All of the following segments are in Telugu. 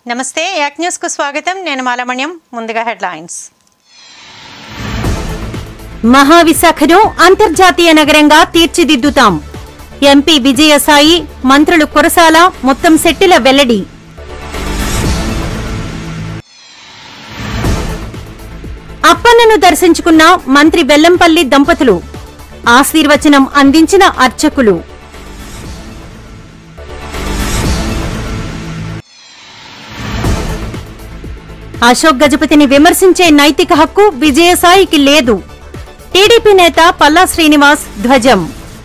నమస్తే యాక్ న్యూస్ కు స్వాగతం నేను మాలమణ్యం ముందుగా హెడ్లైన్స్ మహావిశాఖను అంతర్జాతీయ నగరంగా తీర్చిదిద్దుతాం ఎంపీ విజయసాయి మంత్రులు కురసాల మొత్తం శెట్టిల వెల్లడి అప్పన్నను దర్శించుకున్న మంత్రి వెల్లంపల్లి దంపతులు ఆశీర్వచనం అందించిన అర్చకులు అశోక్ గజపతిని విమర్శించే నైతిక హక్కు విజయసాయికి లేదు టీడీపీ నేత పల్లా శ్రీనివాస్ ధ్వజం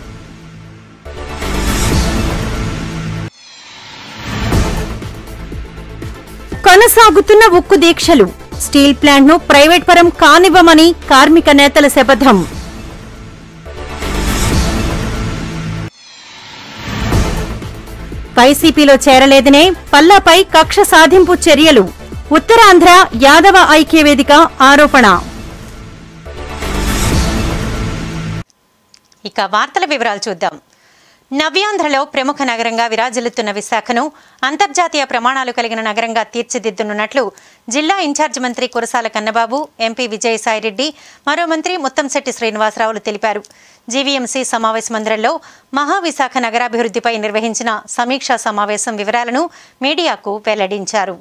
కొనసాగుతున్న ఉక్కు దీక్షలు స్టీల్ ప్లాంట్ ను ప్రైవేట్ పరం కానివ్వమని కార్మిక నేతల శపథం వైసీపీలో చేరలేదనే పల్లాపై కక్ష సాధింపు చర్యలు ఉత్తరాంధ్ర యాదవ ఐక్యవేదిక ఆరోపణ ఇక వార్తల వివరాలు చూద్దాం నవ్యాంధ్రలో ప్రముఖ నగరంగా విరాజిల్లుతున్న విశాఖను అంతర్జాతీయ ప్రమాణాలు కలిగిన నగరంగా తీర్చిదిద్దునున్నట్లు జిల్లా ఇన్ఛార్జ్ మంత్రి కురసాల కన్నబాబు ఎంపీ విజయసాయిరెడ్డి మరో మంత్రి ముత్తంశెట్టి శ్రీనివాసరావులు తెలిపారు జీవీఎంసీ సమావేశ మందిరంలో మహావిశాఖ నగరాభివృద్ధిపై నిర్వహించిన సమీక్షా సమావేశం వివరాలను మీడియాకు వెల్లడించారు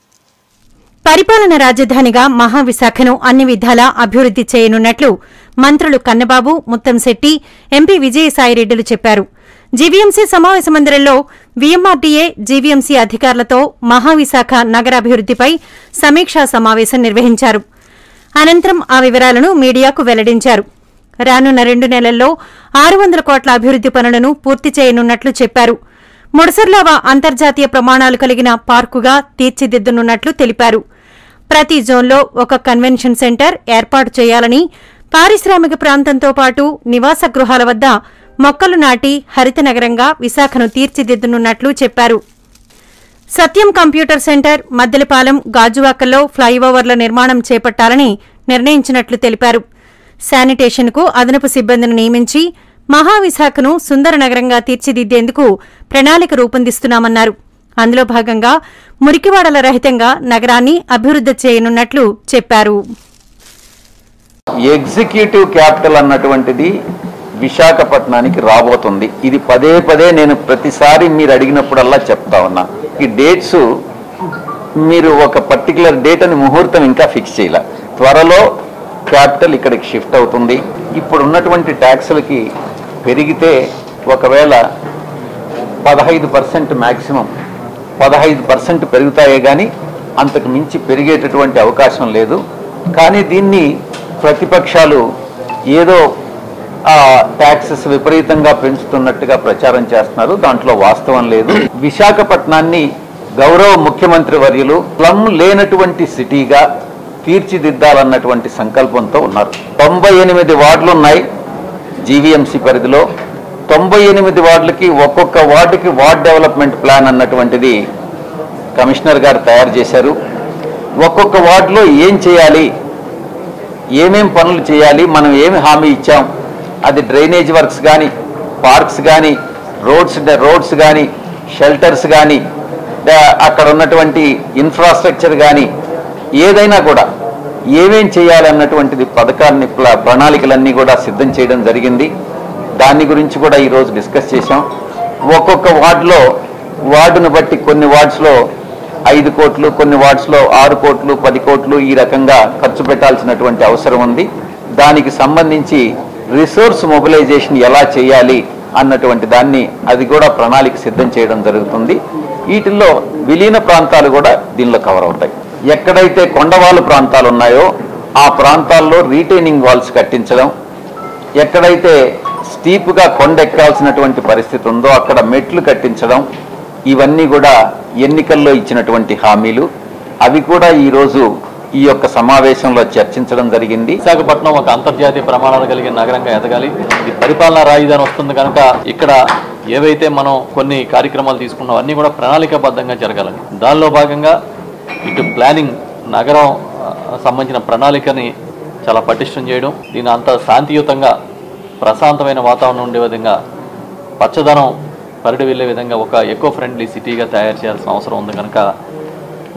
పరిపాలన రాజధానిగా మహావిశాఖను అన్ని విధాలా అభివృద్ది చేయనున్నట్లు మంత్రులు కన్నబాబు ముత్తంశెట్టి ఎంపీ విజయసాయిరెడ్డిలు చెప్పారు జీవీఎంసీ సమావేశ మందిరంలో వీఎంఆర్డీఏ జీవీఎంసీ అధికారులతో మహావిశాఖ నగరాభివృద్దిపై సమీక్షా సమావేశం నిర్వహించారు అనంతరం ఆ వివరాలను మీడియాకు వెల్లడించారు రానున్న రెండు నెలల్లో ఆరు వందల కోట్ల అభివృద్ది పనులను పూర్తి చేయనున్నట్లు చెప్పారు ముడసర్లావా అంతర్జాతీయ ప్రమాణాలు కలిగిన పార్కుగా తీర్చిదిద్దనున్నట్లు తెలిపారు ప్రతి జోన్లో ఒక కన్వెన్షన్ సెంటర్ ఏర్పాటు చేయాలని పారిశ్రామిక ప్రాంతంతో పాటు నివాస గృహాల వద్ద మొక్కలు నాటి హరిత నగరంగా విశాఖను తీర్చిదిద్దనున్నట్లు చెప్పారు సత్యం కంప్యూటర్ సెంటర్ మద్దెలపాలెం గాజువాకల్లో ఫ్లైఓవర్ల నిర్మాణం చేపట్టాలని నిర్ణయించినట్లు తెలిపారు శానిటేషన్కు అదనపు సిబ్బందిని నియమించి మహావిశాఖను సుందర నగరంగా తీర్చిదిద్దేందుకు ప్రణాళిక రూపొందిస్తున్నామన్నారు అందులో భాగంగా మురికివాడల రహితంగా నగరాన్ని అభివృద్ది చేయనున్నట్లు చెప్పారు ఎగ్జిక్యూటివ్ క్యాపిటల్ అన్నటువంటిది విశాఖపట్నానికి రాబోతుంది ఇది పదే పదే నేను ప్రతిసారి మీరు అడిగినప్పుడల్లా చెప్తా ఉన్నా ఈ డేట్స్ మీరు ఒక పర్టికులర్ డేట్ అని ముహూర్తం ఇంకా ఫిక్స్ చేయాల త్వరలో క్యాపిటల్ ఇక్కడికి షిఫ్ట్ అవుతుంది ఇప్పుడు ఉన్నటువంటి ట్యాక్సులకి పెరిగితే ఒకవేళ పదహైదు పర్సెంట్ మ్యాక్సిమం పదహైదు పర్సెంట్ పెరుగుతాయే కానీ అంతకు మించి పెరిగేటటువంటి అవకాశం లేదు కానీ దీన్ని ప్రతిపక్షాలు ఏదో ట్యాక్సెస్ విపరీతంగా పెంచుతున్నట్టుగా ప్రచారం చేస్తున్నారు దాంట్లో వాస్తవం లేదు విశాఖపట్నాన్ని గౌరవ ముఖ్యమంత్రి వర్యులు ప్లమ్ లేనటువంటి సిటీగా తీర్చిదిద్దాలన్నటువంటి సంకల్పంతో ఉన్నారు తొంభై ఎనిమిది వార్డులు ఉన్నాయి జీవీఎంసీ పరిధిలో తొంభై ఎనిమిది వార్డులకి ఒక్కొక్క వార్డుకి వార్డ్ డెవలప్మెంట్ ప్లాన్ అన్నటువంటిది కమిషనర్ గారు తయారు చేశారు ఒక్కొక్క వార్డులో ఏం చేయాలి ఏమేం పనులు చేయాలి మనం ఏమి హామీ ఇచ్చాం అది డ్రైనేజ్ వర్క్స్ కానీ పార్క్స్ కానీ రోడ్స్ రోడ్స్ కానీ షెల్టర్స్ కానీ అక్కడ ఉన్నటువంటి ఇన్ఫ్రాస్ట్రక్చర్ కానీ ఏదైనా కూడా ఏమేం చేయాలన్నటువంటిది పథకాన్ని ప్ల- ప్రణాళికలన్నీ కూడా సిద్ధం చేయడం జరిగింది దాని గురించి కూడా ఈరోజు డిస్కస్ చేశాం ఒక్కొక్క వార్డులో వార్డును బట్టి కొన్ని వార్డ్స్లో ఐదు కోట్లు కొన్ని వార్డ్స్లో ఆరు కోట్లు పది కోట్లు ఈ రకంగా ఖర్చు పెట్టాల్సినటువంటి అవసరం ఉంది దానికి సంబంధించి రిసోర్స్ మొబిలైజేషన్ ఎలా చేయాలి అన్నటువంటి దాన్ని అది కూడా ప్రణాళిక సిద్ధం చేయడం జరుగుతుంది వీటిల్లో విలీన ప్రాంతాలు కూడా దీనిలో కవర్ అవుతాయి ఎక్కడైతే కొండవాళ్ళు ప్రాంతాలు ఉన్నాయో ఆ ప్రాంతాల్లో రీటైనింగ్ వాల్స్ కట్టించడం ఎక్కడైతే స్టీప్గా కొండెక్కాల్సినటువంటి పరిస్థితి ఉందో అక్కడ మెట్లు కట్టించడం ఇవన్నీ కూడా ఎన్నికల్లో ఇచ్చినటువంటి హామీలు అవి కూడా ఈరోజు ఈ యొక్క సమావేశంలో చర్చించడం జరిగింది విశాఖపట్నం ఒక అంతర్జాతీయ ప్రమాణాలు కలిగిన నగరంగా ఎదగాలి ఇది పరిపాలనా రాజధాని వస్తుంది కనుక ఇక్కడ ఏవైతే మనం కొన్ని కార్యక్రమాలు తీసుకున్నాం అన్నీ కూడా ప్రణాళికాబద్ధంగా జరగాలని దానిలో భాగంగా ఇటు ప్లానింగ్ నగరం ఆ, సంబంధించిన ప్రణాళికని చాలా పటిష్టం చేయడం దీని అంత శాంతియుతంగా ప్రశాంతమైన వాతావరణం ఉండే విధంగా పచ్చదనం పరిడి వెళ్ళే విధంగా ఒక ఎకో ఫ్రెండ్లీ సిటీగా తయారు చేయాల్సిన అవసరం ఉంది కనుక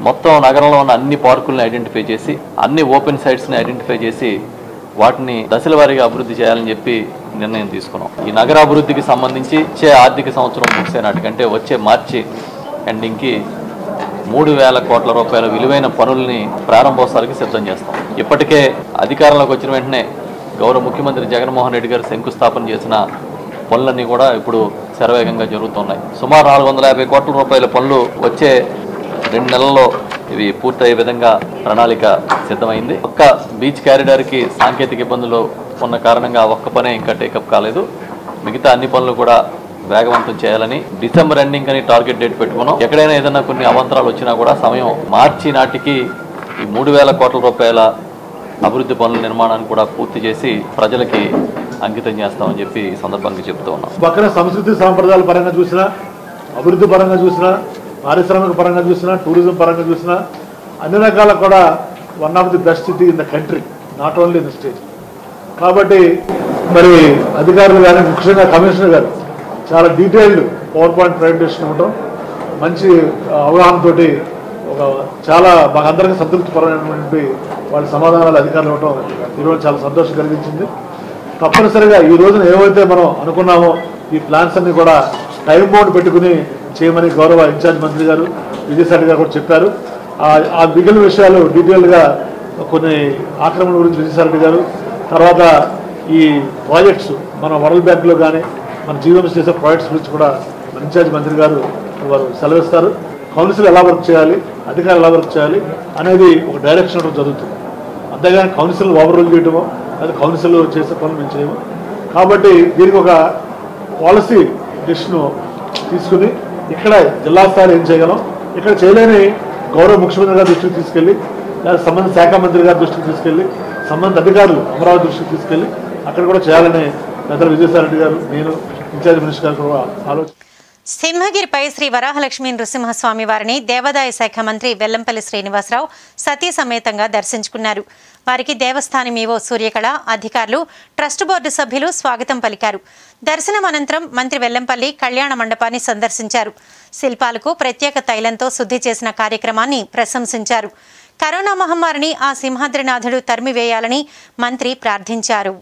మొత్తం నగరంలో ఉన్న అన్ని పార్కుల్ని ఐడెంటిఫై చేసి అన్ని ఓపెన్ సైట్స్ని ఐడెంటిఫై చేసి వాటిని దశల వారీగా అభివృద్ధి చేయాలని చెప్పి నిర్ణయం తీసుకున్నాం ఈ నగర అభివృద్ధికి సంబంధించి వచ్చే ఆర్థిక సంవత్సరం ముగిసే నాటికంటే వచ్చే మార్చి ఎండింగ్కి మూడు వేల కోట్ల రూపాయల విలువైన పనుల్ని ప్రారంభోత్సవాలకి సిద్ధం చేస్తాం ఇప్పటికే అధికారంలోకి వచ్చిన వెంటనే గౌరవ ముఖ్యమంత్రి జగన్మోహన్ రెడ్డి గారు శంకుస్థాపన చేసిన పనులన్నీ కూడా ఇప్పుడు శరవేగంగా జరుగుతున్నాయి సుమారు నాలుగు వందల యాభై కోట్ల రూపాయల పనులు వచ్చే రెండు నెలల్లో ఇవి పూర్తయ్యే విధంగా ప్రణాళిక సిద్ధమైంది ఒక్క బీచ్ క్యారిడార్కి సాంకేతిక ఇబ్బందులు ఉన్న కారణంగా ఒక్క పనే ఇంకా టేకప్ కాలేదు మిగతా అన్ని పనులు కూడా వేగవంతం చేయాలని డిసెంబర్ ఎండింగ్ అని టార్గెట్ డేట్ పెట్టుకున్నాం ఎక్కడైనా ఏదైనా కొన్ని అవాంతరాలు వచ్చినా కూడా సమయం మార్చి నాటికి ఈ మూడు వేల కోట్ల రూపాయల అభివృద్ధి పనుల నిర్మాణాన్ని కూడా పూర్తి చేసి ప్రజలకి అంకితం చేస్తామని చెప్పి ఈ సందర్భంగా చెప్తూ ఉన్నాం పక్కన సంస్కృతి సాంప్రదాయాల పరంగా చూసినా అభివృద్ధి పరంగా చూసినా పారిశ్రామిక పరంగా చూసినా టూరిజం పరంగా చూసినా అన్ని రకాల కూడా one of the best city in the country not only in the state కాబట్టి మరి అధికారులు కానీ ముఖ్యంగా కమిషనర్ గారు చాలా డీటెయిల్డ్ పవర్ పాయింట్ ప్రజెంటేషన్ ఇవ్వడం మంచి అవగాహనతోటి ఒక చాలా మాకు అందరికీ సంతృప్తిపరమైనటువంటి వాళ్ళ సమాధానాలు అధికారులు ఇవ్వడం ఈరోజు చాలా సంతోషం కలిగించింది తప్పనిసరిగా ఈ రోజున ఏవైతే మనం అనుకున్నామో ఈ ప్లాన్స్ అన్ని కూడా టైం బౌండ్ పెట్టుకుని చేయమని గౌరవ ఇన్ఛార్జ్ మంత్రి గారు విజయసాయి గారు కూడా చెప్పారు ఆ- ఆ మిగిలిన విషయాలు డీటెయిల్గా కొన్ని ఆక్రమణ గురించి విజయసాయి గారు తర్వాత ఈ ప్రాజెక్ట్స్ మన వరల్డ్ బ్యాంక్లో కానీ మన జీవోఎంసీ చేసే ప్రాజెక్ట్స్ గురించి కూడా మన ఇన్ఛార్జ్ మంత్రి గారు వారు సెలవిస్తారు కౌన్సిల్ ఎలా వర్క్ చేయాలి అధికారులు ఎలా వర్క్ చేయాలి అనేది ఒక డైరెక్షన్ ఇవ్వడం జరుగుతుంది అంతేగాని కౌన్సిల్ ఓవర్ రూల్ చేయటమో లేదా కౌన్సిల్ చేసే పనులు మేము చేయము కాబట్టి దీనికి ఒక పాలసీ డిష్ను తీసుకుని ఇక్కడ జిల్లా స్థాయిలో ఏం చేయగలం ఇక్కడ చేయలేని గౌరవ ముఖ్యమంత్రి గారి దృష్టికి తీసుకెళ్ళి లేదా సంబంధిత శాఖ మంత్రి గారి దృష్టికి తీసుకెళ్ళి సంబంధిత అధికారులు అమరావతి దృష్టికి తీసుకెళ్ళి అక్కడ కూడా చేయాలని పెద్దలు విజయసాయి రెడ్డి గారు నేను ఇన్ఛార్జ్ మినిస్టర్ గారు కూడా ఆలోచన సింహగిరిపై శ్రీ వరాహలక్ష్మీ నృసింహస్వామి వారిని దేవాదాయ శాఖ మంత్రి వెల్లంపల్లి శ్రీనివాసరావు సతీ సమేతంగా దర్శించుకున్నారు వారికి దేవస్థానం ఈవో సూర్యకళ అధికారులు ట్రస్ట్ బోర్డు సభ్యులు స్వాగతం పలికారు దర్శనం అనంతరం మంత్రి వెల్లంపల్లి కళ్యాణ మండపాన్ని సందర్శించారు శిల్పాలకు ప్రత్యేక తైలంతో శుద్ధి చేసిన కార్యక్రమాన్ని ప్రశంసించారు కరోనా మహమ్మారిని ఆ సింహాద్రినాథుడు తరిమివేయాలని మంత్రి ప్రార్థించారు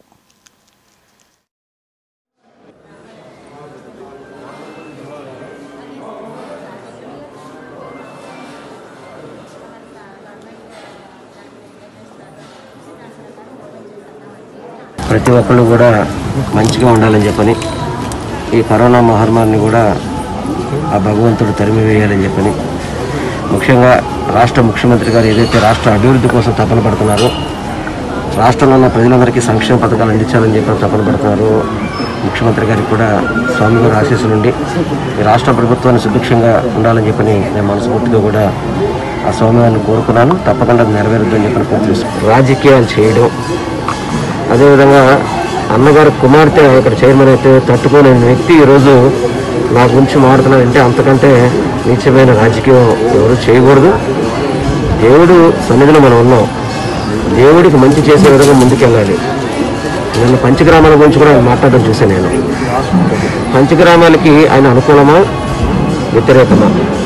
ప్రతి ఒక్కళ్ళు కూడా మంచిగా ఉండాలని చెప్పని ఈ కరోనా మహమ్మారిని కూడా ఆ భగవంతుడు తరిమి వేయాలని చెప్పని ముఖ్యంగా రాష్ట్ర ముఖ్యమంత్రి గారు ఏదైతే రాష్ట్ర అభివృద్ధి కోసం తపన పడుతున్నారో రాష్ట్రంలో ఉన్న ప్రజలందరికీ సంక్షేమ పథకాలు అందించాలని చెప్పి తపన పడుతున్నారు ముఖ్యమంత్రి గారికి కూడా స్వామివారి ఆశీస్సులు ఉండి ఈ రాష్ట్ర ప్రభుత్వాన్ని సుభిక్షంగా ఉండాలని చెప్పని నేను మనస్ఫూర్తిగా కూడా ఆ స్వామివారిని కోరుకున్నాను తప్పకుండా అది నెరవేరుద్దని చెప్పని కోరుతున్నాను రాజకీయాలు చేయడం అదేవిధంగా అన్నగారి కుమార్తె ఇక్కడ చైర్మన్ అయితే తట్టుకోలేని వ్యక్తి ఈరోజు నా గురించి మాడుతున్నాడంటే అంతకంటే నీచమైన రాజకీయం ఎవరు చేయకూడదు దేవుడు సన్నిధిలో మనం ఉన్నాం దేవుడికి మంచి చేసే విధంగా ముందుకెళ్ళాలి నిన్న పంచగ్రామాల గురించి కూడా ఆయన మాట్లాడడం చూశాను నేను పంచగ్రామాలకి ఆయన అనుకూలమా వ్యతిరేకమా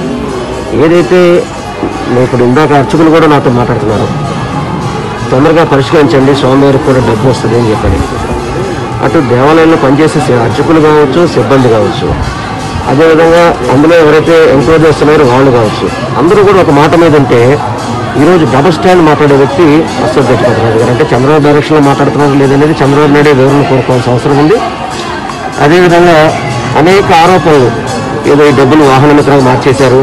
ఏదైతే ఇప్పుడు ఇందాక అర్చకులు కూడా నాతో మాట్లాడుతున్నారు తొందరగా పరిష్కరించండి స్వామివారికి కూడా డబ్బు వస్తుంది అని చెప్పని అటు దేవాలయంలో పనిచేసే సి- అర్చకులు కావచ్చు సిబ్బంది కావచ్చు అదేవిధంగా అందులో ఎవరైతే ఎంక్వైరీ చేస్తున్నారో వాళ్ళు కావచ్చు అందరూ కూడా ఒక మాట మీద ఉంటే ఈరోజు డబుల్ స్టాండ్ మాట్లాడే వ్యక్తి అశ్వత్ గజపతిరాజు గారు అంటే చంద్రబాబు డైరెక్షన్లో మాట్లాడుతున్నారు లేదనేది చంద్రబాబు నాయుడు వివరణ కోరుకోవాల్సిన అవసరం ఉంది అదేవిధంగా అనేక ఆరోపణలు ఏదో ఈ డబ్బులు వాహన మిత్రంగా మార్చేశారు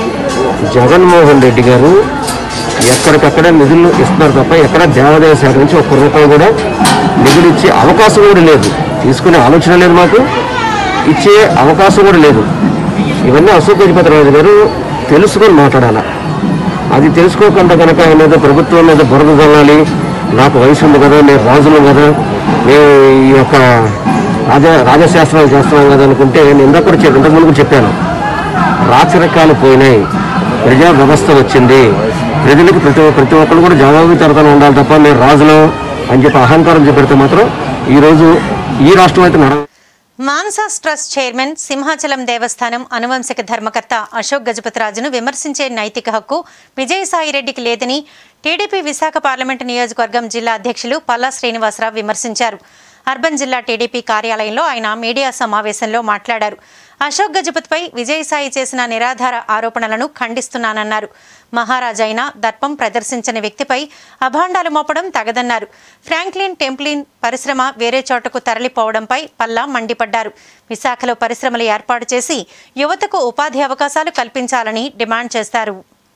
జగన్మోహన్ రెడ్డి గారు ఎక్కడికక్కడ నిధులు ఇస్తున్నారు తప్ప ఎక్కడ దేవాదాయ శాఖ నుంచి ఒక్క రూపాయి కూడా నిధులు ఇచ్చే అవకాశం కూడా లేదు తీసుకునే ఆలోచన లేదు మాకు ఇచ్చే అవకాశం కూడా లేదు ఇవన్నీ అశోక్ గజపతిరాజు గారు తెలుసుకొని మాట్లాడాలా అది తెలుసుకోకుండా కనుక ఆయన ఏదో ప్రభుత్వం మీద బురద చల్లాలి నాకు వయసు ఉంది కదా నేను రాజులు కదా మేము ఈ యొక్క రాజ రాజశాస్త్రాలు చేస్తున్నాం కదా అనుకుంటే నేను ఇందాక కూడా చెప్ప- ఇంతకు ముందు కూడా చెప్పాను రాచరికాలు పోయినాయి ప్రజా వ్యవస్థ వచ్చింది ప్రజలకు ప్రతి ప్రతి ఒక్కరు కూడా జవాబుదారితనం ఉండాలి తప్ప మేము రాజులు అని చెప్పి అహంకారం చూపెడితే మాత్రం ఈరోజు ఈ రాష్ట్రం అయితే నడ మాన్సాస్ ట్రస్ట్ చైర్మన్ సింహాచలం దేవస్థానం అనువంశిక ధర్మకర్త అశోక్ గజపతిరాజును విమర్శించే నైతిక హక్కు విజయసాయిరెడ్డికి లేదని టీడీపీ విశాఖ పార్లమెంటు నియోజకవర్గం జిల్లా అధ్యక్షులు పల్లా శ్రీనివాసరావు విమర్శించారు అర్బన్ జిల్లా టీడీపీ కార్యాలయంలో ఆయన మీడియా సమావేశంలో మాట్లాడారు అశోక్ గజపతిపై విజయసాయి చేసిన నిరాధార ఆరోపణలను ఖండిస్తున్నానన్నారు మహారాజైన దర్పం ప్రదర్శించిన వ్యక్తిపై అభాండాలు మోపడం తగదన్నారు ఫ్రాంక్లిన్ టెంప్లిన్ పరిశ్రమ వేరే చోటకు తరలిపోవడంపై పల్లా మండిపడ్డారు విశాఖలో పరిశ్రమలు ఏర్పాటు చేసి యువతకు ఉపాధి అవకాశాలు కల్పించాలని డిమాండ్ చేశారు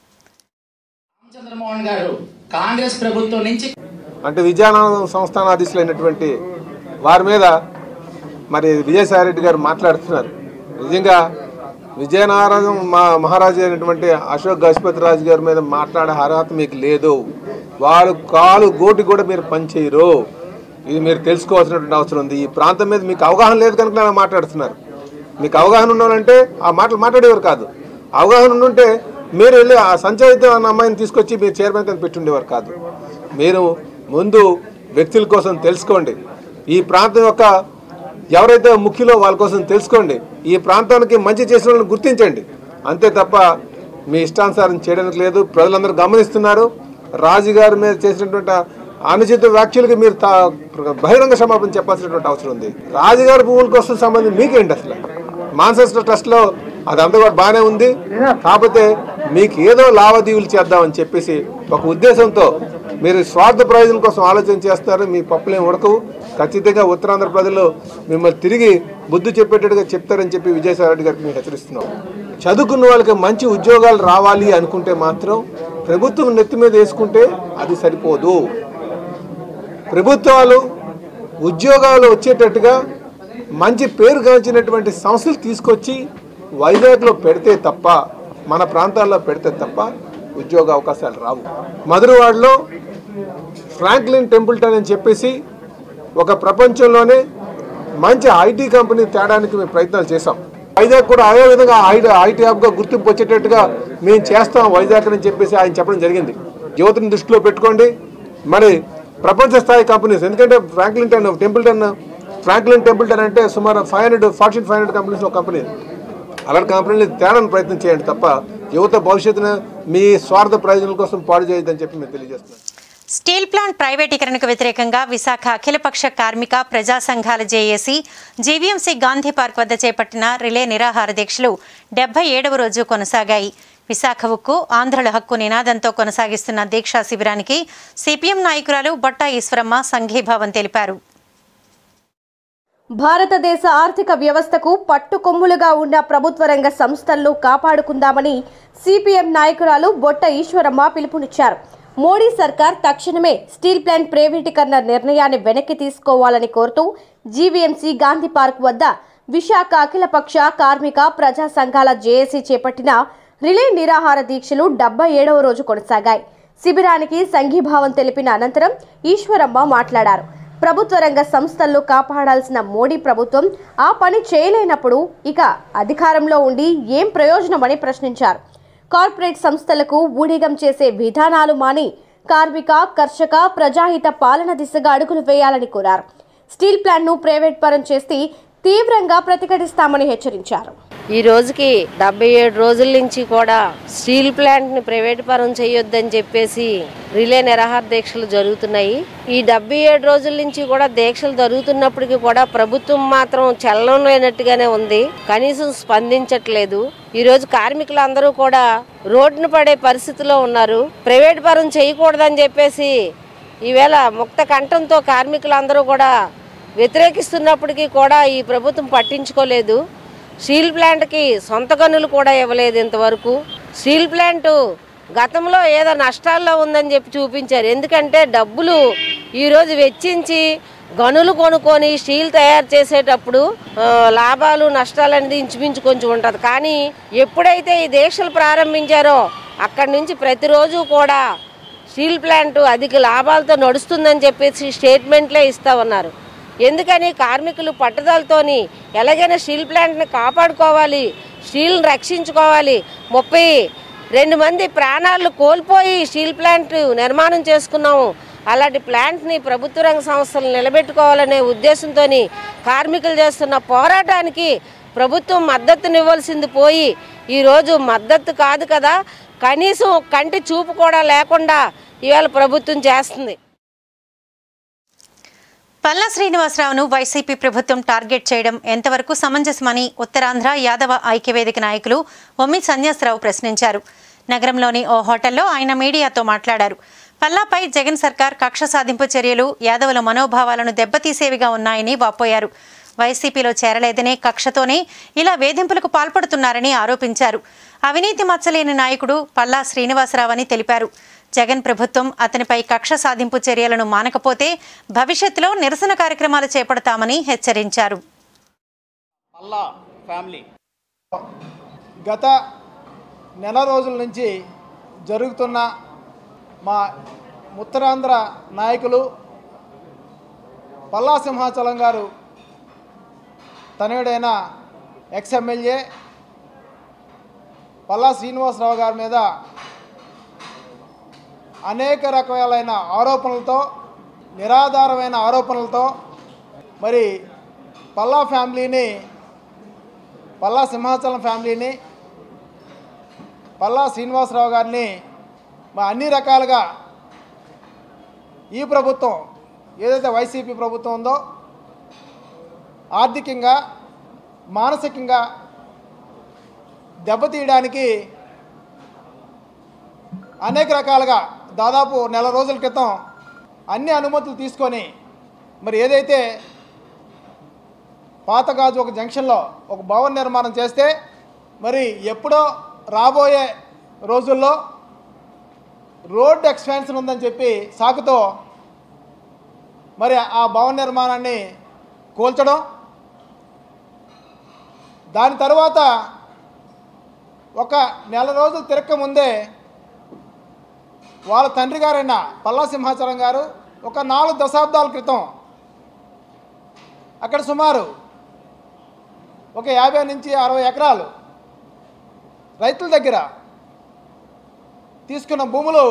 చంద్రమోహన్ గారు కాంగ్రెస్ ప్రభుత్వం నుంచి అంటే విజయానంద సంస్థానాధీశులైనటువంటి వారి మీద మరి విజయసాయిరెడ్డి గారు మాట్లాడుతున్నారు నిజంగా విజయనారాయణ మా మహారాజు అయినటువంటి అశోక్ గజపతి రాజు గారి మీద మాట్లాడే అర్హత మీకు లేదు వారు కాలు గోటి కూడా మీరు పనిచేయరు ఇది మీరు తెలుసుకోవాల్సినటువంటి అవసరం ఉంది ఈ ప్రాంతం మీద మీకు అవగాహన లేదు కనుక అలా మాట్లాడుతున్నారు మీకు అవగాహన ఉన్నవారంటే ఆ మాటలు మాట్లాడేవారు కాదు అవగాహన ఉండుంటే మీరు వెళ్ళి ఆ సంచయిత అన్న అమ్మాయిని తీసుకొచ్చి మీరు చైర్మన్ కింద పెట్టుండేవారు కాదు మీరు ముందు వ్యక్తుల కోసం తెలుసుకోండి ఈ ప్రాంతం యొక్క ఎవరైతే ముఖ్యులో వాళ్ళ కోసం తెలుసుకోండి ఈ ప్రాంతానికి మంచి చేసిన వాళ్ళని గుర్తించండి అంతే తప్ప మీ ఇష్టానుసారం చేయడానికి లేదు ప్రజలందరూ గమనిస్తున్నారు రాజుగారి మీద చేసినటువంటి అనుచిత వ్యాఖ్యలకి మీరు తా- బహిరంగ క్షమాపణ చెప్పాల్సినటువంటి అవసరం ఉంది రాజుగారి భూముల కోసం సంబంధించి మీకేంటి అసలు మాన్సెస్టర్ ట్రస్ట్ లో అదంతా కూడా బాగానే ఉంది కాకపోతే మీకు ఏదో లావాదేవీలు చేద్దామని చెప్పేసి ఒక ఉద్దేశంతో మీరు స్వార్థ ప్రయోజనం కోసం ఆలోచన చేస్తారు మీ పప్పులేం ఉడకవు ఖచ్చితంగా ఉత్తరాంధ్ర ప్రజలు మిమ్మల్ని తిరిగి బుద్ధి చెప్పేటట్టుగా చెప్తారని చెప్పి విజయసాయి రెడ్డి గారికి మేము హెచ్చరిస్తున్నాం చదువుకున్న వాళ్ళకి మంచి ఉద్యోగాలు రావాలి అనుకుంటే మాత్రం ప్రభుత్వం నెత్తి మీద వేసుకుంటే అది సరిపోదు ప్రభుత్వాలు ఉద్యోగాలు వచ్చేటట్టుగా మంచి పేరు గాంచినటువంటి సంస్థలు తీసుకొచ్చి వైజాగ్లో పెడితే తప్ప మన ప్రాంతాల్లో పెడితే తప్ప ఉద్యోగ అవకాశాలు రావు మధురవాడలో ఫ్రాంక్లిన్ టెంపుల్టన్ అని చెప్పేసి ఒక ప్రపంచంలోనే మంచి ఐటీ కంపెనీ తేడానికి మేము ప్రయత్నాలు చేశాం వైజాగ్ కూడా అదే విధంగా ఐటీ ఐటీ హబ్గా గుర్తింపు వచ్చేటట్టుగా మేము చేస్తాం వైజాగ్ అని చెప్పేసి ఆయన చెప్పడం జరిగింది యువతని దృష్టిలో పెట్టుకోండి మరి ప్రపంచ స్థాయి కంపెనీస్ ఎందుకంటే Franklin ton Templeton Franklin Templeton అంటే సుమారు five hundred fourteen five hundred companies ఒక కంపెనీ అలాంటి కంపెనీలు తేడానికి ప్రయత్నం చేయండి తప్ప యువత భవిష్యత్తును మీ స్వార్థ ప్రయోజనాల కోసం పాడు చేయొద్దని చెప్పి మేము తెలియజేస్తున్నాం స్టీల్ ప్లాంట్ ప్రైవేటీకరణకు వ్యతిరేకంగా విశాఖ అఖిలపక్ష కార్మిక ప్రజా సంఘాల జేఏసీ జీవీఎంసీ గాంధీ పార్క్ వద్ద చేపట్టిన రిలే నిరాహార దీక్షలు డెబ్బై ఏడవ రోజు కొనసాగాయి విశాఖ ఉక్కు ఆంధ్రుల హక్కు నినాదంతో కొనసాగిస్తున్న దీక్షా శిబిరానికి సిపిఎం నాయకురాలు బొట్టా ఈశ్వరమ్మ సంఘీభావం తెలిపారు భారతదేశ ఆర్థిక వ్యవస్థకు పట్టుకొమ్ములుగా ఉన్న ప్రభుత్వ రంగ సంస్థలను కాపాడుకుందామని సిపిఎం నాయకురాలు బొట్ట ఈశ్వరమ్మ పిలుపునిచ్చారు మోడీ సర్కార్ తక్షణమే స్టీల్ ప్లాంట్ ప్రైవేటీకరణ నిర్ణయాన్ని వెనక్కి తీసుకోవాలని కోరుతూ జీవీఎంసీ గాంధీ పార్క్ వద్ద విశాఖ అఖిలపక్ష కార్మిక ప్రజా సంఘాల జేఏసీ చేపట్టిన రిలే నిరాహార దీక్షలు డెబ్బై ఏడవ రోజు కొనసాగాయి శిబిరానికి సంఘీభావం తెలిపిన అనంతరం ఈశ్వరమ్మ మాట్లాడారు ప్రభుత్వ రంగ సంస్థలను కాపాడాల్సిన మోడీ ప్రభుత్వం ఆ పని చేయలేనప్పుడు ఇక అధికారంలో ఉండి ఏం ప్రయోజనమని ప్రశ్నించారు కార్పొరేట్ సంస్థలకు ఊడిగం చేసే విధానాలు మాని కార్మిక కర్షక ప్రజాహిత పాలన దిశగా అడుగులు వేయాలని కోరారు స్టీల్ ప్లాంట్ను ప్రైవేట్ పరం చేసి తీవ్రంగా ప్రతిఘటిస్తామని హెచ్చరించారు ఈ రోజుకి డెబ్బై ఏడు రోజుల నుంచి కూడా స్టీల్ ప్లాంట్ ని ప్రైవేట్ పరం చేయొద్దని చెప్పేసి రిలే నిరాహార దీక్షలు జరుగుతున్నాయి ఈ డెబ్బై ఏడు రోజుల నుంచి కూడా దీక్షలు జరుగుతున్నప్పటికీ కూడా ప్రభుత్వం మాత్రం చలనం లేనట్టుగానే ఉంది కనీసం స్పందించట్లేదు ఈ రోజు కార్మికులందరూ కూడా రోడ్డున పడే పరిస్థితిలో ఉన్నారు ప్రైవేట్ పరం చేయకూడదని చెప్పేసి ఈవేళ ముక్త కంఠంతో కార్మికులందరూ కూడా వ్యతిరేకిస్తున్నప్పటికీ కూడా ఈ ప్రభుత్వం పట్టించుకోలేదు స్టీల్ ప్లాంట్కి సొంత గనులు కూడా ఇవ్వలేదు ఇంతవరకు స్టీల్ ప్లాంట్ గతంలో ఏదో నష్టాల్లో ఉందని చెప్పి చూపించారు ఎందుకంటే డబ్బులు ఈరోజు వెచ్చించి గనులు కొనుక్కొని స్టీల్ తయారు చేసేటప్పుడు ఆ, లాభాలు నష్టాలు అనేది ఇంచుమించు కొంచెం ఉంటుంది కానీ ఎప్పుడైతే ఈ దీక్షలు ప్రారంభించారో అక్కడి నుంచి ప్రతిరోజు కూడా స్టీల్ ప్లాంట్ అధిక లాభాలతో నడుస్తుందని చెప్పేసి స్టేట్మెంట్లే ఇస్తా ఉన్నారు ఎందుకని కార్మికులు పట్టుదలతోని ఎలాగైనా స్టీల్ ప్లాంట్ని కాపాడుకోవాలి స్టీల్ని రక్షించుకోవాలి ముప్పై రెండు మంది ప్రాణాలు కోల్పోయి స్టీల్ ప్లాంట్ నిర్మాణం చేసుకున్నాము అలాంటి ప్లాంట్ని ప్రభుత్వ రంగ సంస్థలు నిలబెట్టుకోవాలనే ఉద్దేశంతో కార్మికులు చేస్తున్న పోరాటానికి ప్రభుత్వం మద్దతునివ్వాల్సింది పోయి ఈరోజు మద్దతు కాదు కదా కనీసం కంటి చూపు కూడా లేకుండా ఇవాళ ప్రభుత్వం చేస్తుంది పల్లా శ్రీనివాసరావును వైసీపీ ప్రభుత్వం టార్గెట్ చేయడం ఎంతవరకు సమంజసమని ఉత్తరాంధ్ర యాదవ ఐక్యవేదిక నాయకులు ఒమ్మి సన్యాసరావు ప్రశ్నించారు నగరంలోని ఓ హోటల్లో ఆయన మీడియాతో మాట్లాడారు పల్లాపై జగన్ సర్కార్ కక్ష సాధింపు చర్యలు యాదవుల మనోభావాలను దెబ్బతీసేవిగా ఉన్నాయని వాపోయారు వైసీపీలో చేరలేదనే కక్షతోనే ఇలా వేధింపులకు పాల్పడుతున్నారని ఆరోపించారు అవినీతి మచ్చలేని నాయకుడు పల్లా శ్రీనివాసరావు అని తెలిపారు జగన్ ప్రభుత్వం అతనిపై కక్ష సాధింపు చర్యలను మానకపోతే భవిష్యత్తులో నిరసన కార్యక్రమాలు చేపడతామని హెచ్చరించారు పల్లా ఫ్యామిలీ గత నెల రోజుల నుంచి జరుగుతున్న మా ఉత్తరాంధ్ర నాయకులు పల్లా సింహాచలం గారు తనయుడైన ఎక్స్ ఎమ్మెల్యే పల్లా శ్రీనివాసరావు గారి మీద అనేక రకాలైన ఆరోపణలతో నిరాధారమైన ఆరోపణలతో మరి పల్లా ఫ్యామిలీని పల్లా సింహాచలం ఫ్యామిలీని పల్లా శ్రీనివాసరావు గారిని మా అన్ని రకాలుగా ఈ ప్రభుత్వం ఏదైతే వైసీపీ ప్రభుత్వం ఉందో ఆర్థికంగా మానసికంగా దెబ్బతీయడానికి అనేక రకాలుగా దాదాపు నెల రోజుల క్రితం అన్ని అనుమతులు తీసుకొని మరి ఏదైతే పాతగాజు ఒక జంక్షన్లో ఒక భవన నిర్మాణం చేస్తే మరి ఎప్పుడో రాబోయే రోజుల్లో రోడ్ ఎక్స్పాన్షన్ ఉందని చెప్పి సాకుతో మరి ఆ భవన నిర్మాణాన్ని కూల్చడం దాని తర్వాత ఒక నెల రోజులు తిరక్క ముందే వాళ్ళ తండ్రి గారైన పల్లా సింహాచలం గారు ఒక నాలుగు దశాబ్దాల క్రితం అక్కడ సుమారు ఒక యాభై నుంచి అరవై ఎకరాలు రైతుల దగ్గర తీసుకున్న భూములు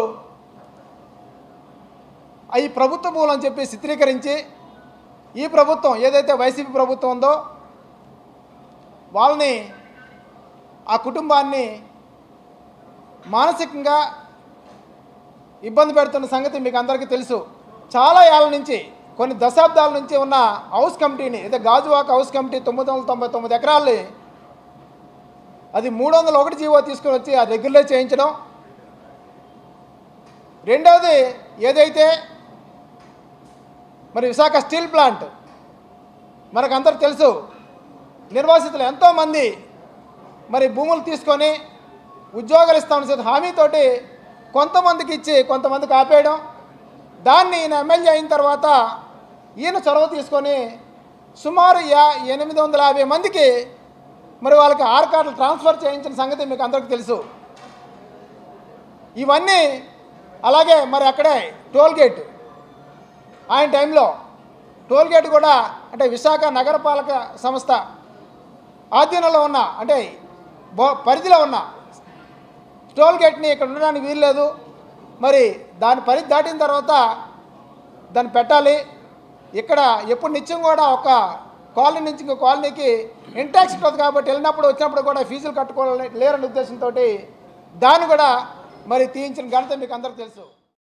అవి ప్రభుత్వ భూములు అని చెప్పి చిత్రీకరించి ఈ ప్రభుత్వం ఏదైతే వైసీపీ ప్రభుత్వం ఉందో వాళ్ళని ఆ కుటుంబాన్ని మానసికంగా ఇబ్బంది పెడుతున్న సంగతి మీకు అందరికీ తెలుసు చాలా ఏళ్ళ నుంచి కొన్ని దశాబ్దాల నుంచి ఉన్న హౌస్ కమిటీని అయితే గాజువాక హౌస్ కమిటీ తొమ్మిది వందల తొంభై తొమ్మిది ఎకరాల్ని అది మూడు వందల ఒకటి జీవో తీసుకొని వచ్చి అది రెగ్యులేట్ చేయించడం రెండవది ఏదైతే మరి విశాఖ స్టీల్ ప్లాంట్ మనకు అందరు తెలుసు నిర్వాసితులు ఎంతోమంది మరి భూములు తీసుకొని ఉద్యోగాలు ఇస్తామని చెప్పి హామీతోటి కొంతమందికి ఇచ్చి కొంతమందికి ఆపేయడం దాన్ని ఈయన ఎమ్మెల్యే అయిన తర్వాత ఈయన చొరవ తీసుకొని సుమారు యా ఎనిమిది వందల యాభై మందికి మరి వాళ్ళకి ఆర్ కార్డులు ట్రాన్స్ఫర్ చేయించిన సంగతి మీకు అందరికీ తెలుసు ఇవన్నీ అలాగే మరి అక్కడే టోల్ గేట్ ఆయన టైంలో టోల్ గేట్ కూడా అంటే విశాఖ నగరపాలక సంస్థ ఆధీనంలో ఉన్న అంటే బో- పరిధిలో ఉన్న టోల్ గేట్ని ఇక్కడ ఉండడానికి వీల్లేదు మరి దాని పరిధి దాటిన తర్వాత దాన్ని పెట్టాలి ఇక్కడ ఎప్పుడు నిత్యం కూడా ఒక కాలనీ నుంచి ఇంకో కాలనీకి ఇంటాక్స్ ఉంటుంది కాబట్టి వెళ్ళినప్పుడు వచ్చినప్పుడు కూడా ఫీజులు కట్టుకోవాలి లేరనే ఉద్దేశంతో దాన్ని కూడా మరి తీయించిన ఘనత మీకు అందరికీ తెలుసు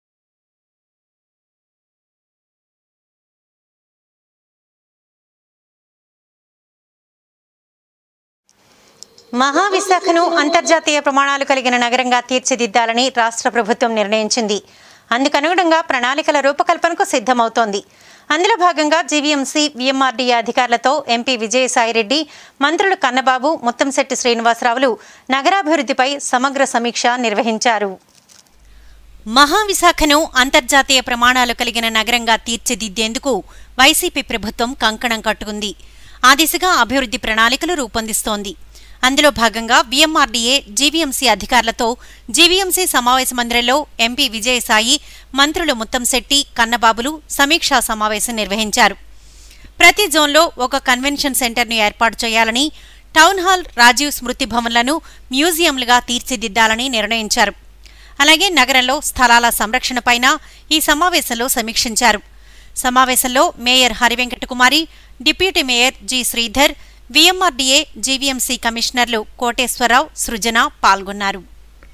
మహావిశాఖను అంతర్జాతీయ ప్రమాణాలు కలిగిన నగరంగా తీర్చిదిద్దాలని రాష్ట్ర ప్రభుత్వం నిర్ణయించింది అందుకనుగుణంగా ప్రణాళికల రూపకల్పనకు సిద్ధమవుతోంది అందులో భాగంగా జీవీఎంసీ వీఎంఆర్డీఏ అధికారులతో ఎంపీ విజయసాయిరెడ్డి మంత్రులు కన్నబాబు ముత్తంశెట్టి శ్రీనివాసరావులు నగరాభివృద్ధిపై సమగ్ర సమీక్ష నిర్వహించారు మహావిశాఖను అంతర్జాతీయ ప్రమాణాలు కలిగిన నగరంగా తీర్చిదిద్దేందుకు వైసీపీ ప్రభుత్వం కంకణం కట్టుకుంది ఆ దిశగా అభివృద్ధి ప్రణాళికలు రూపొందిస్తోంది అందులో భాగంగా వీఎంఆర్డీఏ జీవీఎంసీ అధికారులతో జీవీఎంసీ సమావేశ మందిరంలో ఎంపీ విజయసాయి మంత్రులు ముత్తంశెట్టి కన్నబాబులు సమీక్షా సమావేశం నిర్వహించారు ప్రతి జోన్లో ఒక కన్వెన్షన్ సెంటర్ను ఏర్పాటు చేయాలని టౌన్ హాల్ రాజీవ్ స్మృతి భవన్లను మ్యూజియంలుగా తీర్చిదిద్దాలని నిర్ణయించారు అలాగే నగరంలో స్థలాల సంరక్షణపైన ఈ సమావేశంలో సమీక్షించారు సమావేశంలో mayor Harivenkatakumari deputy mayor G Sridhar VMRDA GVMC కమిషనర్లు కోటేశ్వరరావు సృజన పాల్గొన్నారు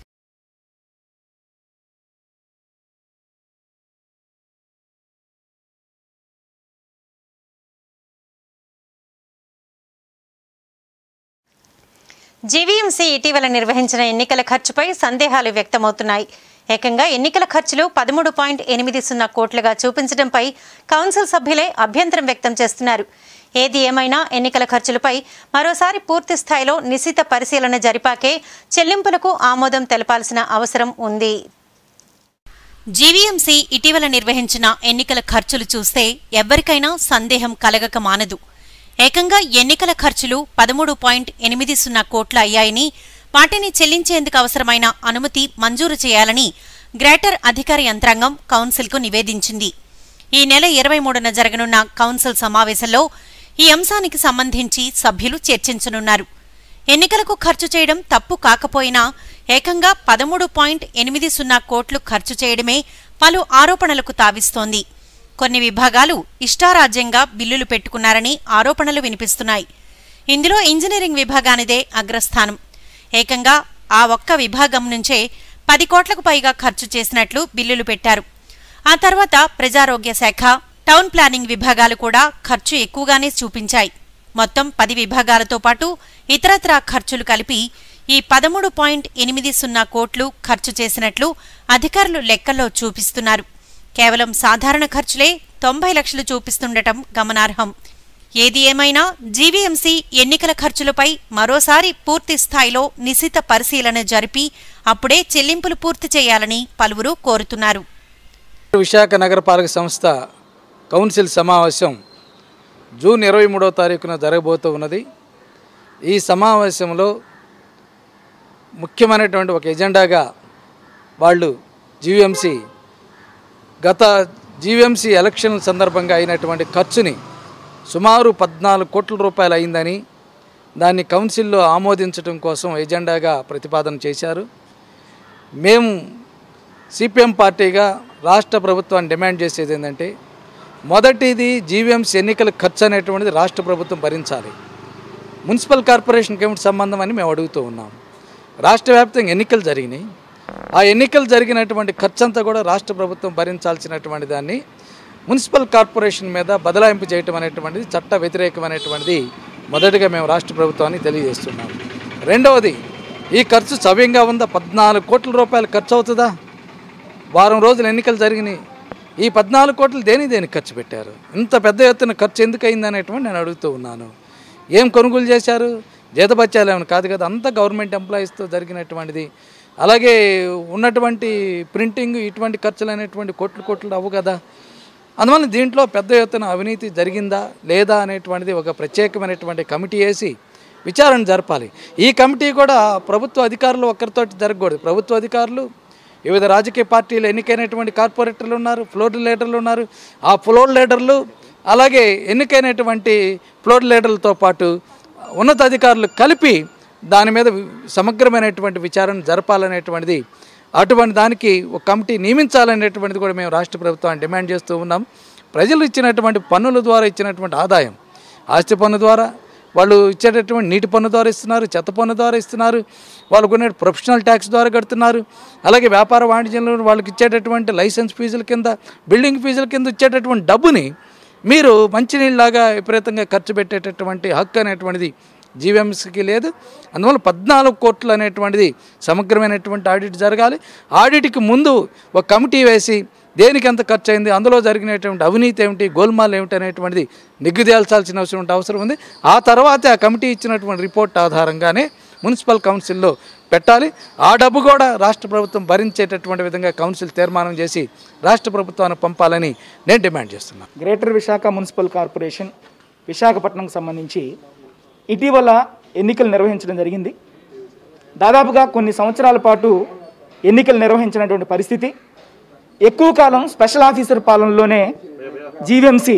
జీవీఎంసీ ఇటీవల నిర్వహించిన ఎన్నికల ఖర్చుపై సందేహాలు వ్యక్తమవుతున్నాయి ఏకంగా ఎన్నికల ఖర్చులు పదమూడు పాయింట్ ఎనిమిది సున్నా కోట్లుగా చూపించడంపై కౌన్సిల్ సభ్యులే అభ్యంతరం వ్యక్తం చేస్తున్నారు ఏది ఏమైనా ఎన్నికల ఖర్చులపై మరోసారి పూర్తి స్థాయిలో నిశిత పరిశీలన జరిపాకే చెల్లింపులకు ఆమోదం తెలపాల్సిన అవసరం ఉంది జీవీఎంసీ ఇటీవల నిర్వహించిన ఎన్నికల ఖర్చులు చూస్తే ఎవ్వరికైనా సందేహం కలగక మానదు ఏకంగా ఎన్నికల ఖర్చులు పదమూడు పాయింట్ ఎనిమిది సున్నా కోట్ల అయ్యాయని వాటిని చెల్లించేందుకు అవసరమైన అనుమతి మంజూరు చేయాలని గ్రేటర్ అధికార యంత్రాంగం కౌన్సిల్కు నివేదించింది ఈ నెల ఇరవై మూడున జరగనున్న కౌన్సిల్ సమావేశంలో ఈ అంశానికి సంబంధించి సభ్యులు చర్చించనున్నారు ఎన్నికలకు ఖర్చు చేయడం తప్పు కాకపోయినా ఏకంగా పదమూడు పాయింట్ ఎనిమిది సున్నా కోట్లు ఖర్చు చేయడమే పలు ఆరోపణలకు తావిస్తోంది కొన్ని విభాగాలు ఇష్టారాజ్యంగా బిల్లులు పెట్టుకున్నారని ఆరోపణలు వినిపిస్తున్నాయి ఇందులో ఇంజనీరింగ్ విభాగానిదే అగ్రస్థానం ఏకంగా ఆ ఒక్క విభాగం నుంచే పది కోట్లకు పైగా ఖర్చు చేసినట్లు బిల్లులు పెట్టారు ఆ తర్వాత ప్రజారోగ్య శాఖ టౌన్ ప్లానింగ్ విభాగాలు కూడా ఖర్చు ఎక్కువగానే చూపించాయి మొత్తం పది విభాగాలతో పాటు ఇతరత్రా ఖర్చులు కలిపి ఈ పదమూడు పాయింట్ ఎనిమిది సున్నా కోట్లు ఖర్చు చేసినట్లు అధికారులు లెక్కల్లో చూపిస్తున్నారు కేవలం సాధారణ ఖర్చులే తొంభై లక్షలు చూపిస్తుండటం గమనార్హం ఏది ఏమైనా జీవీఎంసీ ఎన్నికల ఖర్చులపై మరోసారి పూర్తి స్థాయిలో నిశిత పరిశీలన జరిపి అప్పుడే చెల్లింపులు పూర్తి చేయాలని పలువురు కోరుతున్నారు విశాఖ నగరపాలక సంస్థ కౌన్సిల్ సమావేశం జూన్ ఇరవై మూడవ తారీఖున జరగబోతూ ఉన్నది ఈ సమావేశంలో ముఖ్యమైనటువంటి ఒక ఎజెండాగా వాళ్ళు జీవీఎంసీ గత జీవీఎంసీ ఎలక్షన్ సందర్భంగా అయినటువంటి ఖర్చుని సుమారు పద్నాలుగు కోట్ల రూపాయలు అయిందని దాన్ని కౌన్సిల్లో ఆమోదించడం కోసం ఎజెండాగా ప్రతిపాదన చేశారు మేము సిపిఎం పార్టీగా రాష్ట్ర ప్రభుత్వాన్ని డిమాండ్ చేసేది ఏంటంటే మొదటిది జీవీఎంసీ ఎన్నికల ఖర్చు అనేటువంటిది రాష్ట్ర ప్రభుత్వం భరించాలి మున్సిపల్ కార్పొరేషన్కి ఏమిటి సంబంధం అని మేము అడుగుతూ ఉన్నాం రాష్ట్ర వ్యాప్తంగా ఎన్నికలు జరిగినాయి ఆ ఎన్నికలు జరిగినటువంటి ఖర్చు అంతా కూడా రాష్ట్ర ప్రభుత్వం భరించాల్సినటువంటి దాన్ని మున్సిపల్ కార్పొరేషన్ మీద బదలాయింపు చేయటం అనేటువంటిది చట్ట వ్యతిరేకమైనటువంటిది మొదటిగా మేము రాష్ట్ర ప్రభుత్వాన్ని తెలియజేస్తున్నాం రెండవది ఈ ఖర్చు సవ్యంగా ఉందా పద్నాలుగు కోట్ల రూపాయలు ఖర్చు అవుతుందా వారం రోజులు ఎన్నికలు జరిగినాయి ఈ పద్నాలుగు కోట్లు దేని దేనికి ఖర్చు పెట్టారు ఇంత పెద్ద ఎత్తున ఖర్చు ఎందుకు అయింది అనేటువంటి నేను అడుగుతూ ఉన్నాను ఏం కొనుగోలు చేశారు జీతబత్యాలు ఏమైనా కాదు కదా అంతా గవర్నమెంట్ ఎంప్లాయీస్తో జరిగినటువంటిది అలాగే ఉన్నటువంటి ప్రింటింగ్ ఇటువంటి ఖర్చులు అనేటువంటి కోట్లు కోట్లు అవ్వు కదా అందువల్ల దీంట్లో పెద్ద ఎత్తున అవినీతి జరిగిందా లేదా అనేటువంటిది ఒక ప్రత్యేకమైనటువంటి కమిటీ వేసి విచారణ జరపాలి ఈ కమిటీ కూడా ప్రభుత్వ అధికారులు ఒక్కరితోటి జరగకూడదు ప్రభుత్వ అధికారులు వివిధ రాజకీయ పార్టీలు ఎన్నికైనటువంటి కార్పొరేటర్లు ఉన్నారు ఫ్లోర్ లీడర్లు ఉన్నారు ఆ ఫ్లోర్ లీడర్లు అలాగే ఎన్నికైనటువంటి ఫ్లోర్ లీడర్లతో పాటు ఉన్నతాధికారులు కలిపి దాని మీద సమగ్రమైనటువంటి విచారణ జరపాలనేటువంటిది అటువంటి దానికి ఒక కమిటీ నియమించాలనేటువంటిది కూడా మేము రాష్ట్ర ప్రభుత్వాన్ని డిమాండ్ చేస్తూ ఉన్నాం ప్రజలు ఇచ్చినటువంటి పన్నుల ద్వారా ఇచ్చినటువంటి ఆదాయం ఆస్తి పన్ను ద్వారా వాళ్ళు ఇచ్చేటటువంటి నీటి పన్ను ద్వారా ఇస్తున్నారు చెత్త పన్ను ద్వారా ఇస్తున్నారు వాళ్ళకు ఉన్న ప్రొఫెషనల్ ట్యాక్స్ ద్వారా కడుతున్నారు అలాగే వ్యాపార వాణిజ్యంలో వాళ్ళకి ఇచ్చేటటువంటి లైసెన్స్ ఫీజుల కింద బిల్డింగ్ ఫీజుల కింద ఇచ్చేటటువంటి డబ్బుని మీరు మంచినీళ్ళలాగా విపరీతంగా ఖర్చు పెట్టేటటువంటి హక్కు అనేటువంటిది జీవీఎంసీకి లేదు అందువల్ల పద్నాలుగు కోట్లు అనేటువంటిది సమగ్రమైనటువంటి ఆడిట్ జరగాలి ఆడిట్కి ముందు ఒక కమిటీ వేసి దేనికి ఎంత ఖర్చు అయింది అందులో జరిగినటువంటి అవినీతి ఏమిటి గోల్మాల్ ఏమిటి అనేటువంటిది నిగ్గుదేల్చాల్సిన అవసరం అవసరం ఉంది ఆ తర్వాత ఆ కమిటీ ఇచ్చినటువంటి రిపోర్ట్ ఆధారంగానే మున్సిపల్ కౌన్సిల్లో పెట్టాలి ఆ డబ్బు కూడా రాష్ట్ర ప్రభుత్వం భరించేటటువంటి విధంగా కౌన్సిల్ తీర్మానం చేసి రాష్ట్ర ప్రభుత్వానికి పంపాలని నేను డిమాండ్ చేస్తున్నాను గ్రేటర్ విశాఖ మున్సిపల్ కార్పొరేషన్ విశాఖపట్నంకు సంబంధించి ఇటీవల ఎన్నికలు నిర్వహించడం జరిగింది దాదాపుగా కొన్ని సంవత్సరాల పాటు ఎన్నికలు నిర్వహించినటువంటి పరిస్థితి ఎక్కువ కాలం స్పెషల్ ఆఫీసర్ పాలనలోనే జీవీఎంసీ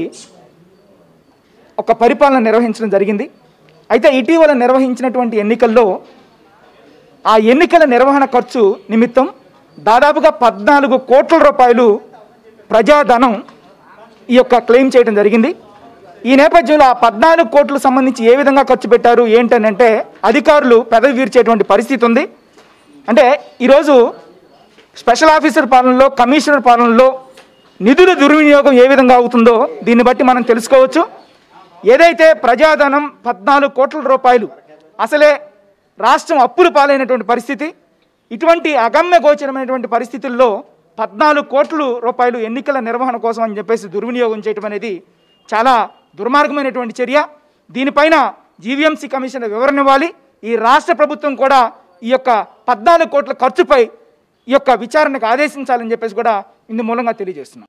ఒక పరిపాలన నిర్వహించడం జరిగింది అయితే ఇటీవల నిర్వహించినటువంటి ఎన్నికల్లో ఆ ఎన్నికల నిర్వహణ ఖర్చు నిమిత్తం దాదాపుగా పద్నాలుగు కోట్ల రూపాయలు ప్రజాధనం ఈ యొక్క క్లెయిమ్ చేయడం జరిగింది ఈ నేపథ్యంలో ఆ పద్నాలుగు కోట్లకు సంబంధించి ఏ విధంగా ఖర్చు పెట్టారు ఏంటనంటే అధికారులు పెదవి వీర్చేటువంటి పరిస్థితి ఉంది అంటే ఈరోజు స్పెషల్ ఆఫీసర్ పాలనలో కమిషనర్ పాలనలో నిధుల దుర్వినియోగం ఏ విధంగా అవుతుందో దీన్ని బట్టి మనం తెలుసుకోవచ్చు ఏదైతే ప్రజాధనం పద్నాలుగు కోట్ల రూపాయలు అసలే రాష్ట్రం అప్పులు పాలైనటువంటి పరిస్థితి ఇటువంటి అగమ్య గోచరమైనటువంటి పరిస్థితుల్లో పద్నాలుగు కోట్ల రూపాయలు ఎన్నికల నిర్వహణ కోసం అని చెప్పేసి దుర్వినియోగం చేయడం అనేది చాలా దుర్మార్గమైనటువంటి చర్య దీనిపైన జీవీఎంసీ కమిషన్ వివరణ ఇవ్వాలి ఈ రాష్ట్ర ప్రభుత్వం కూడా ఈ యొక్క పద్నాలుగు కోట్ల ఖర్చుపై ఈ యొక్క విచారణకు ఆదేశించాలని చెప్పేసి కూడా ఇందు మూలంగా తెలియజేస్తున్నాం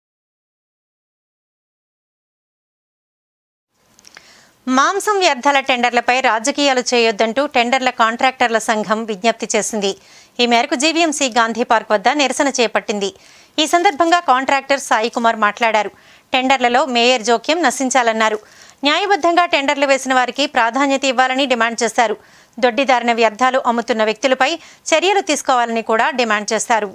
మాంసం వ్యర్థాల టెండర్లపై రాజకీయాలు చేయొద్దంటూ టెండర్ల కాంట్రాక్టర్ల సంఘం విజ్ఞప్తి చేసింది ఈ మేరకు జీవీఎంసీ గాంధీ పార్క్ వద్ద నిరసన చేపట్టింది ఈ సందర్భంగా కాంట్రాక్టర్ సాయి కుమార్ మాట్లాడారు టెండర్లలో మేయర్ జోక్యం నశించాలన్నారు న్యాయబద్ధంగా టెండర్లు వేసిన వారికి ప్రాధాన్యత ఇవ్వాలని డిమాండ్ చేశారు దొడ్డిదారిన వ్యర్థాలు అమ్ముతున్న వ్యక్తులపై చర్యలు తీసుకోవాలని కూడా డిమాండ్ చేశారు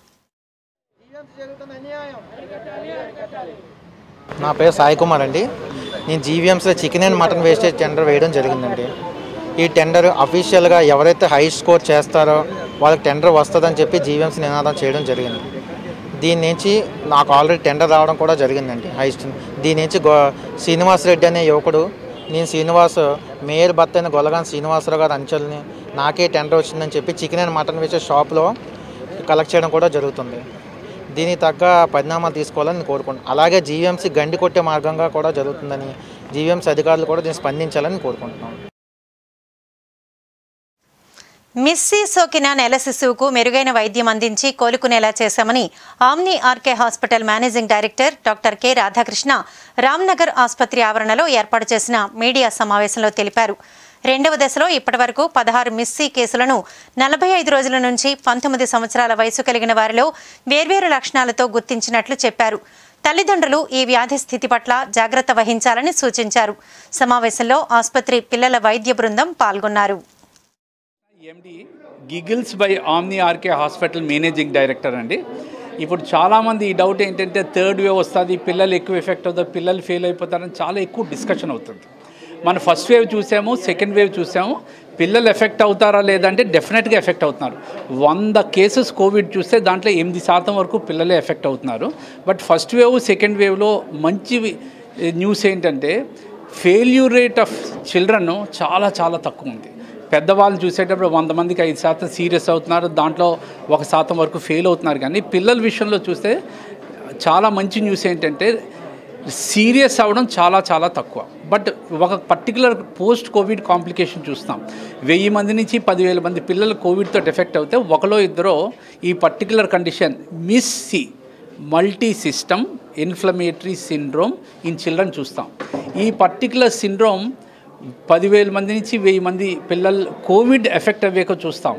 నా పేరు సాయి కుమార్ అండి నేను జీవీఎంసీలో chicken and mutton wastage tender వేయడం జరిగిందండి ఈ టెండర్ అఫీషియల్గా ఎవరైతే హై స్కోర్ చేస్తారో వాళ్ళకి టెండర్ వస్తుందని చెప్పి జీవీఎంసీ నినాదం చేయడం జరిగింది దీని నుంచి నాకు ఆల్రెడీ టెండర్ రావడం కూడా జరిగిందండి హై దీని నుంచి గో శ్రీనివాస్ రెడ్డి అనే యువకుడు నేను శ్రీనివాస్ మేయర్ భర్త అయిన గొల్లగాని శ్రీనివాసరావు గారు అంచెల్ని నాకే టెండర్ వచ్చిందని చెప్పి చికెన్ అండ్ మటన్ వేసే షాప్లో కలెక్ట్ చేయడం కూడా జరుగుతుంది దీనికి తగ్గ పరిణామాలు తీసుకోవాలని నేను కోరుకుంటున్నాను అలాగే జీవీఎంసీ గండి కొట్టే మార్గంగా కూడా జరుగుతుందని జీవీఎంసీ అధికారులు కూడా దీన్ని స్పందించాలని కోరుకుంటున్నాను మిస్సీ సోకిన నెల శిశువుకు మెరుగైన వైద్యం అందించి కోలుకునేలా చేశామని Omni RK hospital managing director doctor K Radhakrishna Ramnagar ఆసుపత్రి ఆవరణలో ఏర్పాటు చేసిన మీడియా సమావేశంలో తెలిపారు రెండవ దశలో ఇప్పటివరకు పదహారు మిస్సీ కేసులను నలభై ఐదు రోజుల నుంచి పంతొమ్మిది సంవత్సరాల వయసు కలిగిన వారిలో వేర్వేరు లక్షణాలతో గుర్తించినట్లు చెప్పారు తల్లిదండ్రులు ఈ వ్యాధి స్థితి పట్ల జాగ్రత్త వహించాలని సూచించారు సమావేశంలో ఆసుపత్రి పిల్లల వైద్య బృందం పాల్గొన్నారు MD Giggles by Omni RK hospital managing director అండి ఇప్పుడు చాలామంది ఈ డౌట్ ఏంటంటే థర్డ్ వేవ్ వస్తుంది పిల్లలు ఎక్కువ ఎఫెక్ట్ అవుతారు పిల్లలు ఫెయిల్ అయిపోతారని చాలా ఎక్కువ డిస్కషన్ అవుతుంది మనం ఫస్ట్ వేవ్ చూసాము సెకండ్ వేవ్ చూసాము పిల్లలు ఎఫెక్ట్ అవుతారా లేదంటే డెఫినెట్గా ఎఫెక్ట్ అవుతున్నారు వంద కేసెస్ కోవిడ్ చూస్తే దాంట్లో ఎనిమిది శాతం వరకు పిల్లలే ఎఫెక్ట్ అవుతున్నారు బట్ ఫస్ట్ వేవ్ సెకండ్ వేవ్లో మంచి న్యూస్ ఏంటంటే ఫెయిల్యూర్ రేట్ ఆఫ్ చిల్డ్రన్ చాలా చాలా తక్కువ ఉంది పెద్దవాళ్ళు చూసేటప్పుడు వంద మందికి ఐదు శాతం సీరియస్ అవుతున్నారు దాంట్లో ఒక శాతం వరకు ఫెయిల్ అవుతున్నారు కానీ పిల్లల విషయంలో చూస్తే చాలా మంచి న్యూస్ ఏంటంటే సీరియస్ అవ్వడం చాలా చాలా తక్కువ బట్ ఒక పర్టికులర్ పోస్ట్ కోవిడ్ కాంప్లికేషన్ చూస్తాం వెయ్యి మంది నుంచి పదివేల మంది పిల్లలు కోవిడ్తో ఎఫెక్ట్ అవుతే ఒకలో ఇద్దరో ఈ particular condition MIS C multi system inflammatory syndrome in children చూస్తాం ఈ పర్టికులర్ సిండ్రోమ్ పదివేల మంది నుంచి వెయ్యి మంది పిల్లలు కోవిడ్ ఎఫెక్ట్ అయ్యాక చూస్తాం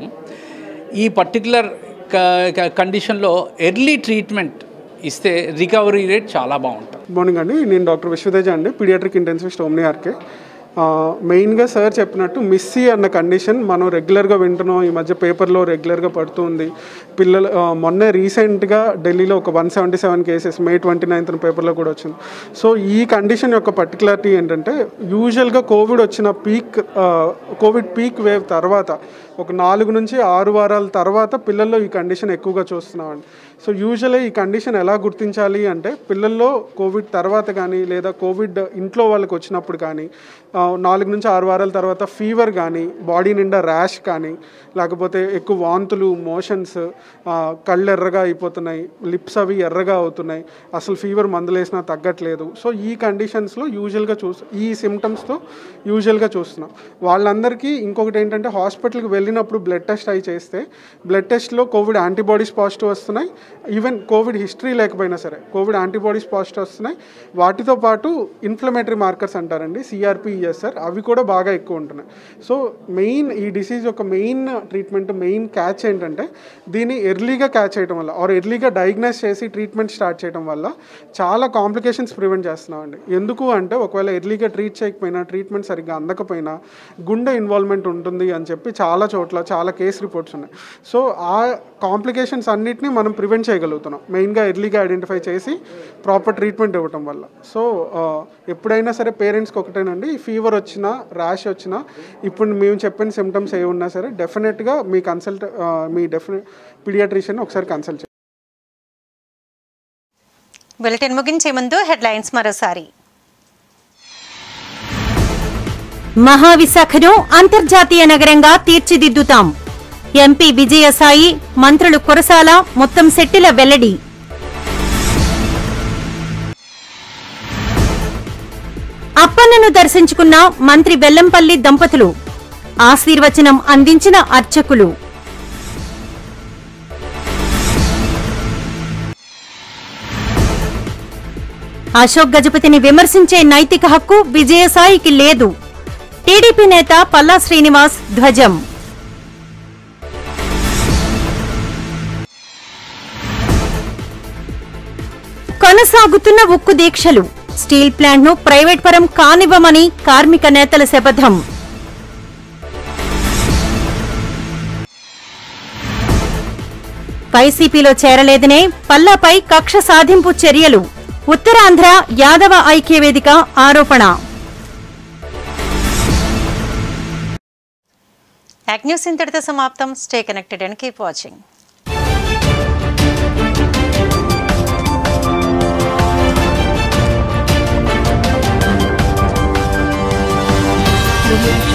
ఈ పర్టికులర్ కండిషన్లో ఎర్లీ ట్రీట్మెంట్ ఇస్తే రికవరీ రేట్ చాలా బాగుంటుంది మార్నింగ్ అండి నేను డాక్టర్ విశ్వతేజ అండి పీడియాట్రిక్ ఇంటెన్సివిస్ట్ ఓమ్ని ఆర్కే మెయిన్గా సార్ చెప్పినట్టు మిస్సీ అన్న కండిషన్ మనం రెగ్యులర్గా వింటున్నాం ఈ మధ్య పేపర్లో రెగ్యులర్గా పడుతుంది పిల్లలు ఆ, మొన్నే రీసెంట్గా ఢిల్లీలో ఒక one seventy seven cases May twenty ninth పేపర్లో కూడా వచ్చింది సో ఈ కండిషన్ యొక్క పర్టికులారిటీ ఏంటంటే యూజువల్గా కోవిడ్ వచ్చిన పీక్ కోవిడ్ పీక్ వేవ్ తర్వాత ఒక నాలుగు నుంచి ఆరు వారాల తర్వాత పిల్లల్లో ఈ కండిషన్ ఎక్కువగా చూస్తున్నామండి సో యూజువల్లీ ఈ కండిషన్ ఎలా గుర్తించాలి అంటే పిల్లల్లో కోవిడ్ తర్వాత కానీ లేదా కోవిడ్ ఇంట్లో వాళ్ళకి వచ్చినప్పుడు కానీ ఆ, నాలుగు నుంచి ఆరు వారాల తర్వాత ఫీవర్ కానీ బాడీ నిండా ర్యాష్ కానీ లేకపోతే ఎక్కువ వాంతులు మోషన్స్ కళ్ళు ఎర్రగా అయిపోతున్నాయి లిప్స్ అవి ఎర్రగా అవుతున్నాయి అసలు ఫీవర్ మందులేసినా తగ్గట్లేదు సో ఈ కండిషన్స్లో యూజువల్గా చూస్ ఈ సిమ్టమ్స్తో యూజువల్గా చూస్తున్నాం వాళ్ళందరికీ ఇంకొకటి ఏంటంటే హాస్పిటల్కి వెళ్ళినప్పుడు బ్లడ్ టెస్ట్ అయి చేస్తే బ్లడ్ టెస్ట్లో కోవిడ్ యాంటీబాడీస్ పాజిటివ్ వస్తున్నాయి ఈవెన్ కోవిడ్ హిస్టరీ లేకపోయినా సరే కోవిడ్ యాంటీబాడీస్ పాజిటివ్ వస్తున్నాయి వాటితో పాటు ఇన్ఫ్లమేటరీ మార్కర్స్ అంటారండి సిఆర్పిఎస్ చేస్తారు అవి కూడా బాగా ఎక్కువ ఉంటున్నాయి సో మెయిన్ ఈ డిసీజ్ యొక్క మెయిన్ ట్రీట్మెంట్ మెయిన్ క్యాచ్ ఏంటంటే దీన్ని ఎర్లీగా క్యాచ్ చేయడం వల్ల ఆర్ ఎర్లీగా డయాగ్నైజ్ చేసి ట్రీట్మెంట్ స్టార్ట్ చేయడం వల్ల చాలా కాంప్లికేషన్స్ ప్రివెంట్ చేస్తున్నామండి ఎందుకు అంటే ఒకవేళ ఎర్లీగా ట్రీట్ చేయకపోయినా ట్రీట్మెంట్ సరిగ్గా అందకపోయినా గుండె ఇన్వాల్వ్మెంట్ ఉంటుంది అని చెప్పి చాలా చోట్ల చాలా కేస్ రిపోర్ట్స్ ఉన్నాయి సో ఆ కాంప్లికేషన్స్ అన్నిటిని మనం ప్రివెంట్ చేయగలుగుతున్నాం మెయిన్గా ఎర్లీగా ఐడెంటిఫై చేసి ప్రాపర్ ట్రీట్మెంట్ ఇవ్వటం వల్ల సో ఆ, ఎప్పుడైనా సరే పేరెంట్స్కి ఒకటేనండి ఫీవర్ వచ్చినా ర్యాష్ వచ్చినా ఇప్పుడు మేము చెప్పిన సిమ్టమ్స్ ఏ ఉన్నా సరే డెఫినెట్గా మీ కన్సల్ట్ ఆ, మీ డెఫినెట్ పీడియాట్రిషియన్ ఒకసారి కన్సల్ట్ చేయండి బులెటిన్ ముగించే ముందు హెడ్లైన్స్ మరోసారి మహావిశాఖను అంతర్జాతీయ నగరంగా తీర్చిదిద్దుతాం ఎంపీ విజయసాయి మంత్రులు కురసాల మొత్తం శెట్టిల వెల్లడి అప్పన్నను దర్శించుకున్న మంత్రి బెల్లంపల్లి దంపతులు ఆశీర్వచనం అందించిన అర్చకులు అశోక్ గజపతిని విమర్శించే నైతిక హక్కు విజయసాయికి లేదు టీడీపీ నేత పల్లా శ్రీనివాస్ ధ్వజం కొనసాగుతున్న ఉక్కు దీక్షలు స్టీల్ ప్లాంట్ను ప్రైవేట్ పరం కానివ్వమని కార్మిక నేతల శపథం వైసీపీలో చేరలేదనే పల్లాపై కక్ష సాధింపు చర్యలు ఉత్తరాంధ్ర యాదవ ఐక్యవేదిక ఆరోపణ యాక్ న్యూస్ ఇంతటితో సమాప్తం stay connected and keep watching Thank you.